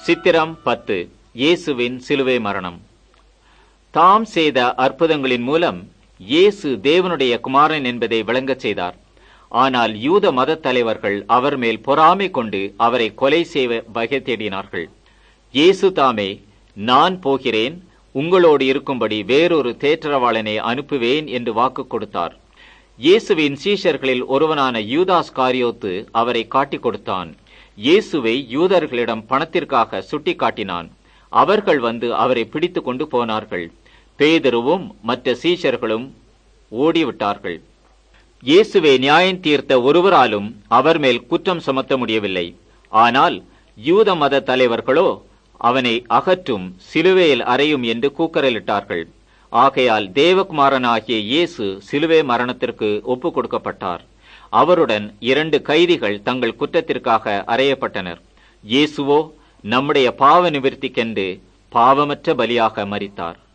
சித்திரம் பத்து இயேசுவின் சிலுவை மரணம் தாம் செய்த அற்புதங்களின் மூலம் இயேசு தேவனுடைய குமாரன் என்பதை விளங்கச் செய்தார் ஆனால் யூத மத தலைவர்கள் அவர் மேல் பொறாமை கொண்டு அவரை கொலை செய்வ வகை தேடினார்கள் இயேசு தாமே நான் போகிறேன் உங்களோடு இருக்கும்படி வேறொரு தேற்றரவாளனை அனுப்புவேன் என்று வாக்கு கொடுத்தார் இயேசுவின் சீஷர்களில் ஒருவனான யூதாஸ் காரியோத்து அவரை காட்டிக் கொடுத்தான் இயேசுவை யூதர்களிடம் பணத்திற்காக சுட்டிக்காட்டினான் அவர்கள் வந்து அவரை பிடித்து கொண்டு போனார்கள் பேதருவும் மற்ற சீஷர்களும் ஓடிவிட்டார்கள் இயேசுவை நியாயம் தீர்த்த ஒருவராலும் அவர் மேல் குற்றம் சுமத்த முடியவில்லை ஆனால் யூத மத தலைவர்களோ அவனை அகற்றும் சிலுவையில் அறையும் என்று கூக்கரலிட்டார்கள் ஆகையால் தேவகுமாரனாகிய இயேசு சிலுவை மரணத்திற்கு ஒப்பு கொடுக்கப்பட்டார் அவருடன் இரண்டு கைதிகள் தங்கள் குற்றத்திற்காக அறையப்பட்டனர் இயேசுவோ நம்முடைய பாவ நிவர்த்திக்கென்று பாவமற்ற பலியாக மரித்தார்